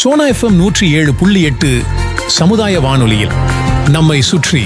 Sona FM நூற்றி ஏழு புள்ளி எட்டு சமுதாய வானொலியில் நம்மை சுற்றி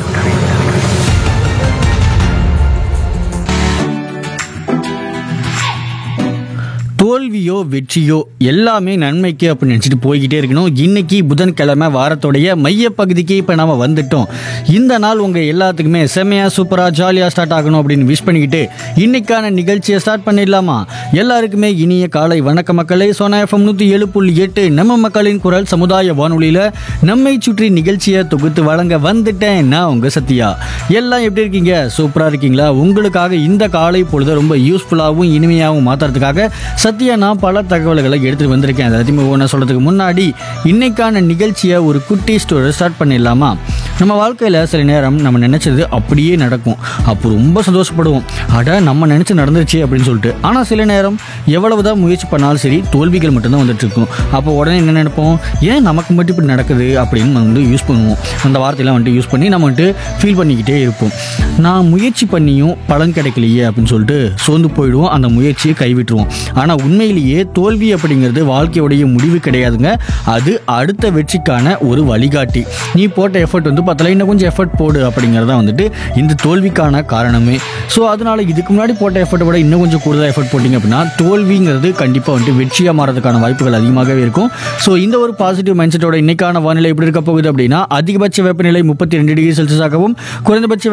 தோல்வியோ வெற்றியோ எல்லாமே நன்மைக்கு அப்படின்னு நினச்சிட்டு போய்கிட்டே இருக்கணும் இன்னைக்கு புதன்கிழமை வாரத்தோடைய மையப்பகுதிக்கு இப்போ நாம வந்துட்டோம் இந்த நாள் உங்கள் எல்லாத்துக்குமே செம்மையாக சூப்பராக ஜாலியாக ஸ்டார்ட் ஆகணும் அப்படின்னு விஷ் பண்ணிக்கிட்டு இன்னைக்கான நிகழ்ச்சியை ஸ்டார்ட் பண்ணிடலாமா எல்லாருக்குமே இனிய காலை வணக்க மக்களே சோனா எஃப்எம் நூற்றி ஏழு புள்ளி எட்டு நம்ம மக்களின் குரல் சமுதாய வானொலியில் நம்மை சுற்றி நிகழ்ச்சியை தொகுத்து வழங்க வந்துட்டேன் நான் உங்கள் சத்யா எல்லாம் எப்படி இருக்கீங்க சூப்பராக இருக்கீங்களா உங்களுக்காக இந்த காலை பொழுது ரொம்ப யூஸ்ஃபுல்லாகவும் இனிமையாகவும் மாற்றுறதுக்காக சத்யா நான் பல தகவல்களை எடுத்துகிட்டு வந்திருக்கேன் அதை எல்லாத்தையுமே ஒன்று சொல்கிறதுக்கு முன்னாடி இன்னைக்கான நிகழ்ச்சியை ஒரு குட்டி ஸ்டோரி ஸ்டார்ட் பண்ணிடலாமா நம்ம வாழ்க்கையில் சில நேரம் நம்ம நினச்சது அப்படியே நடக்கும் அப்போ ரொம்ப சந்தோஷப்படுவோம் அட நம்ம நினச்சி நடந்துருச்சு அப்படின்னு சொல்லிட்டு ஆனால் சில நேரம் எவ்வளவு தான் முயற்சி பண்ணாலும் சரி தோல்விகள் மட்டும்தான் வந்துட்டு இருக்கும் அப்போ உடனே என்ன நினைப்போம் ஏன் நமக்கு மட்டும் இப்படி நடக்குது அப்படின்னு நம்ம வந்து யூஸ் பண்ணுவோம் அந்த வார்த்தையெல்லாம் வந்துட்டு யூஸ் பண்ணி நம்ம வந்துட்டு ஃபீல் பண்ணிக்கிட்டே இருப்போம் நான் முயற்சி பண்ணியும் பலன் கிடைக்கலையே அப்படின்னு சொல்லிட்டு சோர்ந்து போயிடுவோம் அந்த முயற்சியை கைவிட்டுருவோம் ஆனால் உண்மையிலேயே தோல்வி அப்படிங்கிறது வாழ்க்கையுடைய முடிவு கிடையாதுங்க அது அடுத்த வெற்றிக்கான ஒரு வழிகாட்டி நீ போட்ட எஃபர்ட் வந்து பத்தல இன்னும் கொஞ்சம் எஃபர்ட் போடு அப்படிங்கிறது தான் வந்துட்டு இந்த தோல்விக்கான காரணமே ஸோ அதனால இதுக்கு முன்னாடி போட்ட எஃபர்ட்டை விட இன்னும் கொஞ்சம் கூடுதலாக எஃபர்ட் போட்டிங்க அப்படின்னா தோல்விங்கிறது கண்டிப்பாக வந்துட்டு வெற்றியாக மாறதுக்கான வாய்ப்புகள் அதிகமாகவே இருக்கும் ஸோ இந்த ஒரு பாசிட்டிவ் மைண்ட் செட்டோட இன்னைக்கான வானிலை எப்படி இருக்க போகுது அப்படின்னா அதிகபட்ச வெப்பநிலை முப்பத்தி ரெண்டு டிகிரி செல்சியஸாகவும் குறைந்தபட்ச